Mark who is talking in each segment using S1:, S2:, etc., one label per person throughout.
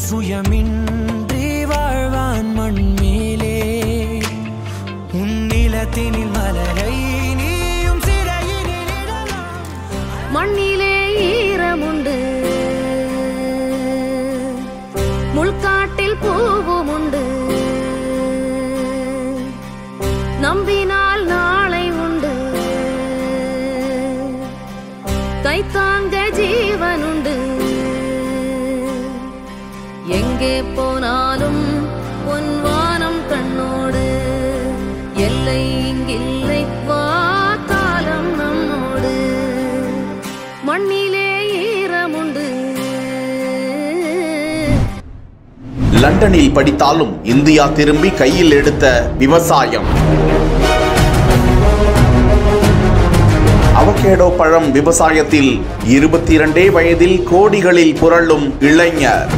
S1: சுயமின்றி வாழ்வான் மண் மேலே உன் நிலத்தினில் மலரை நீயும் சிறையினில் இடலாம்
S2: மண்ணிலே ஈரமுண்டு முள்காட்டில் பூவும் உண்டு நம்பினால் நாளை உண்டு கைத்தாங்க ஜீவனுண்டு எங்கே போனாலும் பொன் வானம் கண்ணோடு எல்லை இங்கில்லை வா காலம் நம்மோடு மண்ணிலே ஈரமுண்டு
S3: லண்டனில் படித்தாலும் இந்தியா திரும்பி கையில் எடுத்த விவசாயம் அவகேடோ பழம் விவசாயத்தில் இருபத்தி இரண்டே வயதில் கோடிகளில் புரளும் இளைஞர்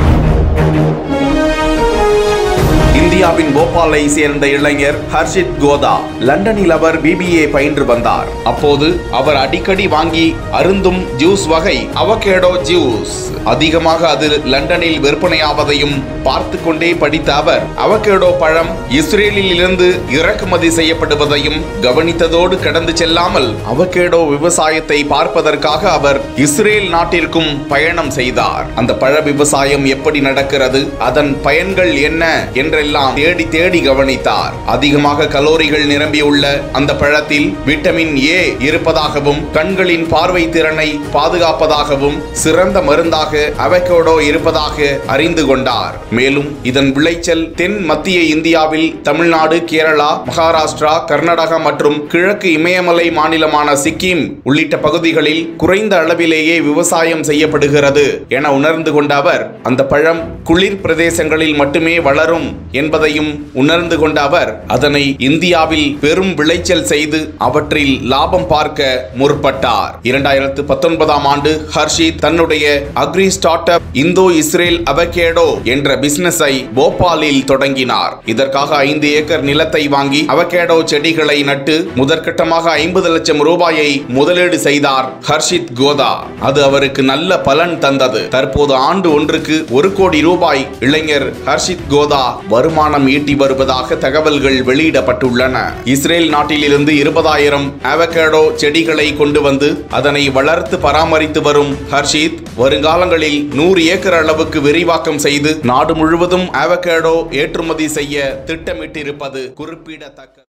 S3: இந்தியாவின் போபாலை சேர்ந்த இளைஞர் ஹர்ஷித் கோதா லண்டனில் அவர் பிபிஏ பயின்று வந்தார் அப்போது அவர் அடிக்கடி வாங்கி அருந்தும் ஜூஸ் வகை அவகேடோ ஜூஸ் அதிகமாக அது லண்டனில் விற்பனையாவதையும் பார்த்து கொண்டே படித்த அவர் அவகேடோ பழம் இஸ்ரேலில் இருந்து இறக்குமதி செய்யப்படுவதையும் கவனித்ததோடு கடந்து செல்லாமல் அவகேடோ விவசாயத்தை பார்ப்பதற்காக அவர் இஸ்ரேல் நாட்டிற்கும் பயணம் செய்தார் அந்த பழ விவசாயம் எப்படி நடக்கிறது அதன் பயன்கள் என்ன என்றெல்லாம் தேடி தேடி கவனித்தார் அதிகமாக கலோரிகள் நிரம்பியுள்ள அந்த பழத்தில் விட்டமின் ஏ இருப்பதாகவும் கண்களின் பார்வை திறனை பாதுகாப்பதாகவும் சிறந்த மருந்தாக அவகோடோ இருப்பதாக அறிந்து கொண்டார் மேலும் இதன் விளைச்சல் தென் மத்திய இந்தியாவில் தமிழ்நாடு கேரளா மகாராஷ்டிரா கர்நாடகா மற்றும் கிழக்கு இமயமலை மாநிலமான சிக்கிம் உள்ளிட்ட பகுதிகளில் குறைந்த அளவிலேயே விவசாயம் செய்யப்படுகிறது என உணர்ந்து கொண்ட அவர் அந்த பழம் குளிர் பிரதேசங்களில் மட்டுமே வளரும் என்பதையும் உணர்ந்து கொண்ட அவர் அதனை இந்தியாவில் பெரும் விளைச்சல் செய்து அவற்றில் லாபம் பார்க்க முற்பட்டார் இரண்டாயிரத்து பத்தொன்பதாம் ஆண்டு ஹர்ஷித் தன்னுடைய agri startup Indo Israel avocado என்ற பிசினஸை போபாலில் தொடங்கினார் இதற்காக ஐந்து ஏக்கர் நிலத்தை வாங்கி அவகேடோ செடிகளை நட்டு முதற்கட்டமாக ஐம்பது லட்சம் ரூபாயை முதலீடு செய்தார் ஹர்ஷித் கோதா அது அவருக்கு நல்ல பலன் தந்தது தற்போது ஆண்டு ஒன்றுக்கு ஒரு கோடி ரூபாய் இளைஞர் ஹர்ஷித் கோதா வருமானம் ஈட்டி வருவதாக தகவல்கள் வெளியிடப்பட்டுள்ளன இஸ்ரேல் நாட்டிலிருந்து இருபதாயிரம் அவகேடோ செடிகளை கொண்டு வந்து அதனை வளர்த்து பராமரித்து வரும் ஹர்ஷித் வருங்காலங்களில் நூறு ஏக்கர் அளவுக்கு விரிவாக்கம் செய்து நாடு முழுவதும் அவகேடோ ஏற்றுமதி செய்ய திட்டமிட்டிருப்பது குறிப்பிடத்தக்க